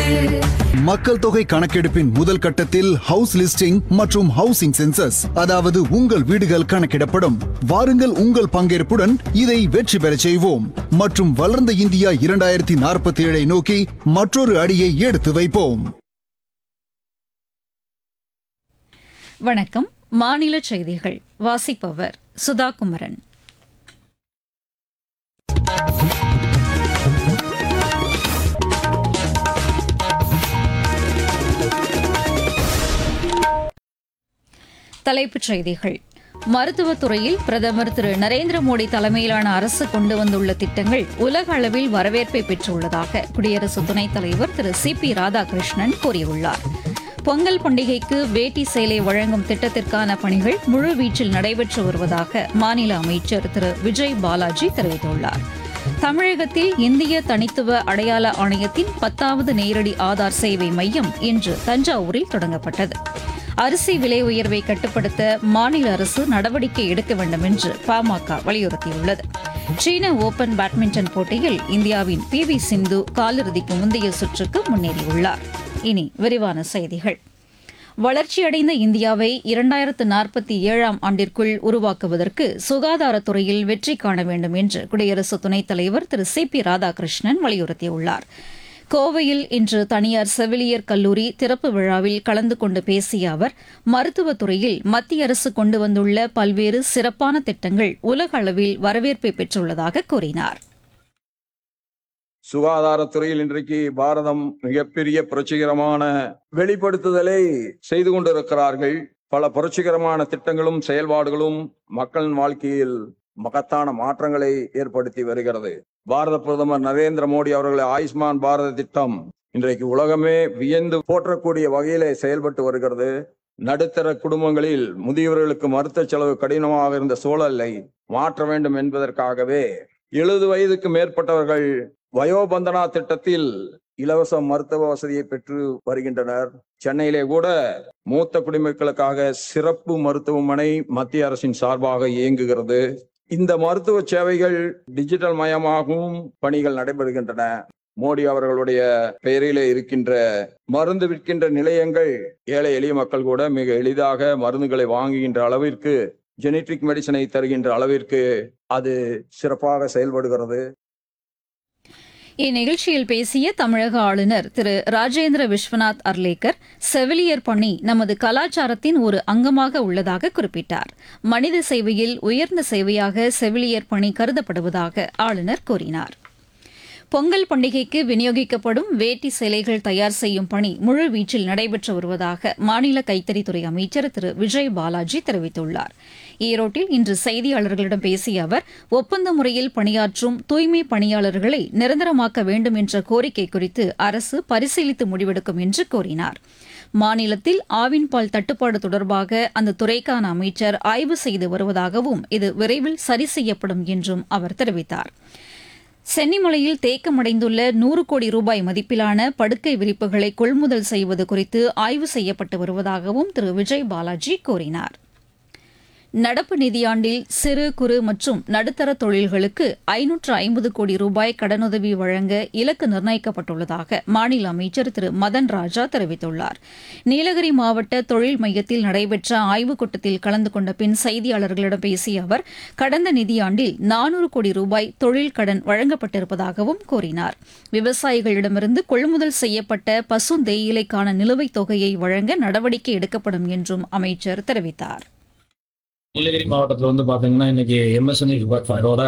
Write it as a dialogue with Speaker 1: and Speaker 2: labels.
Speaker 1: மக்கள் தொகை கணக்கெடுப்பின் முதல் கட்டத்தில் ஹவுஸ் லிஸ்டிங் மற்றும் ஹவுசிங் சென்சஸ் அதாவது உங்கள் வீடுகள் கணக்கிடப்படும் வாருங்கள் உங்கள் பங்கேற்புடன் இதை வெற்றி பெறச் செய்வோம் மற்றும் வளர்ந்த இந்தியா இரண்டாயிரத்தி நாற்பத்தி ஏழை நோக்கி மற்றொரு அடியை எடுத்து வைப்போம்
Speaker 2: வணக்கம் மாநில செய்திகள் வாசிப்பவர் சுதா குமரன் தலைப்புச் செய்திகள் மருத்துவத்துறையில் பிரதமர் திரு நரேந்திர மோடி தலைமையிலான அரசு கொண்டு வந்துள்ள திட்டங்கள் உலக அளவில் வரவேற்பை பெற்றுள்ளதாக குடியரசு துணைத் தலைவர் திரு சி பி ராதாகிருஷ்ணன் கூறியுள்ளார் பொங்கல் பண்டிகைக்கு வேட்டி சேலை வழங்கும் திட்டத்திற்கான பணிகள் முழுவீச்சில் நடைபெற்று வருவதாக மாநில அமைச்சர் திரு விஜய் பாலாஜி தெரிவித்துள்ளார் தமிழகத்தில் இந்திய தனித்துவ அடையாள ஆணையத்தின் பத்தாவது நேரடி ஆதார் சேவை மையம் இன்று தஞ்சாவூரில் தொடங்கப்பட்டது அரிசி விலை உயர்வை கட்டுப்படுத்த மாநில அரசு நடவடிக்கை எடுக்க வேண்டும் என்று பாமக வலியுறுத்தியுள்ளது சீன ஓபன் பேட்மிண்டன் போட்டியில் இந்தியாவின் பி வி சிந்து காலிறுதிக்கு முந்தைய சுற்றுக்கு முன்னேறியுள்ளார் இனி விரிவான செய்திகள் வளர்ச்சியடைந்த இந்தியாவை இரண்டாயிரத்து நாற்பத்தி ஏழாம் ஆண்டிற்குள் உருவாக்குவதற்கு சுகாதாரத்துறையில் வெற்றி காண வேண்டும் என்று குடியரசு துணைத் தலைவர் திரு சி பி ராதாகிருஷ்ணன் வலியுறுத்தியுள்ளார் கோவையில் இன்று தனியார் செவிலியர் கல்லூரி திறப்பு விழாவில் கலந்து கொண்டு பேசிய அவர் மருத்துவத்துறையில் மத்திய அரசு கொண்டு வந்துள்ள பல்வேறு சிறப்பான திட்டங்கள் உலக அளவில் வரவேற்பை பெற்றுள்ளதாக கூறினார்
Speaker 3: சுகாதாரத்துறையில் இன்றைக்கு பாரதம் மிகப்பெரிய புரட்சிகரமான வெளிப்படுத்துதலை செய்து கொண்டிருக்கிறார்கள் பல புரட்சிகரமான திட்டங்களும் செயல்பாடுகளும் மக்களின் வாழ்க்கையில் மகத்தான மாற்றங்களை ஏற்படுத்தி வருகிறது பாரத பிரதமர் நரேந்திர மோடி அவர்கள் ஆயுஷ்மான் பாரத திட்டம் இன்றைக்கு உலகமே வியந்து போற்றக்கூடிய வகையிலே செயல்பட்டு வருகிறது நடுத்தர குடும்பங்களில் முதியவர்களுக்கு மருத்துவ செலவு கடினமாக இருந்த சூழலை மாற்ற வேண்டும் என்பதற்காகவே எழுபது வயதுக்கு மேற்பட்டவர்கள் வயோபந்தனா திட்டத்தில் இலவச மருத்துவ வசதியை பெற்று வருகின்றனர் சென்னையிலே கூட மூத்த குடிமக்களுக்காக சிறப்பு மருத்துவமனை மத்திய அரசின் சார்பாக இயங்குகிறது இந்த மருத்துவ சேவைகள் டிஜிட்டல் மயமாகவும் பணிகள் நடைபெறுகின்றன மோடி அவர்களுடைய பெயரிலே இருக்கின்ற மருந்து விற்கின்ற நிலையங்கள் ஏழை எளிய மக்கள் கூட மிக எளிதாக மருந்துகளை வாங்குகின்ற அளவிற்கு ஜெனட்டிக் மெடிசனை தருகின்ற அளவிற்கு அது சிறப்பாக செயல்படுகிறது
Speaker 2: இந்நிகழ்ச்சியில் பேசிய தமிழக ஆளுநர் திரு ராஜேந்திர விஸ்வநாத் அர்லேக்கர் செவிலியர் பணி நமது கலாச்சாரத்தின் ஒரு அங்கமாக உள்ளதாக குறிப்பிட்டார் மனித சேவையில் உயர்ந்த சேவையாக செவிலியர் பணி கருதப்படுவதாக ஆளுநர் கூறினார் பொங்கல் பண்டிகைக்கு விநியோகிக்கப்படும் வேட்டி சேலைகள் தயார் செய்யும் பணி முழுவீச்சில் நடைபெற்று வருவதாக மாநில கைத்தறித்துறை அமைச்சர் திரு விஜய் பாலாஜி தெரிவித்துள்ளார் ஈரோட்டில் இன்று செய்தியாளர்களிடம் பேசிய அவர் ஒப்பந்த முறையில் பணியாற்றும் தூய்மை பணியாளர்களை நிரந்தரமாக்க வேண்டும் என்ற கோரிக்கை குறித்து அரசு பரிசீலித்து முடிவெடுக்கும் என்று கூறினார் மாநிலத்தில் ஆவின் பால் தட்டுப்பாடு தொடர்பாக அந்த துறைக்கான அமைச்சர் ஆய்வு செய்து வருவதாகவும் இது விரைவில் சரி செய்யப்படும் என்றும் அவர் தெரிவித்தார் சென்னிமலையில் தேக்கமடைந்துள்ள நூறு கோடி ரூபாய் மதிப்பிலான படுக்கை விரிப்புகளை கொள்முதல் செய்வது குறித்து ஆய்வு செய்யப்பட்டு வருவதாகவும் திரு விஜய் பாலாஜி கூறினார் நடப்பு நிதியாண்டில் சிறு குறு மற்றும் நடுத்தர தொழில்களுக்கு ஐநூற்று ஐம்பது கோடி ரூபாய் கடனுதவி வழங்க இலக்கு நிர்ணயிக்கப்பட்டுள்ளதாக மாநில அமைச்சர் திரு மதன் ராஜா தெரிவித்துள்ளார் நீலகிரி மாவட்ட தொழில் மையத்தில் நடைபெற்ற ஆய்வுக் கூட்டத்தில் கலந்து கொண்ட பின் செய்தியாளர்களிடம் பேசிய அவர் கடந்த நிதியாண்டில் நானூறு கோடி ரூபாய் தொழில் கடன் வழங்கப்பட்டிருப்பதாகவும் கூறினார் விவசாயிகளிடமிருந்து கொள்முதல் செய்யப்பட்ட பசுந்தேயிலைக்கான நிலுவைத் தொகையை வழங்க நடவடிக்கை எடுக்கப்படும் என்றும் அமைச்சர் தெரிவித்தார்
Speaker 4: நீலகிரி மாவட்டத்தில் வந்து பாத்தீங்கன்னா இன்னைக்கு எம்எஸ்என்இ டிபார்ட்மெண்டோட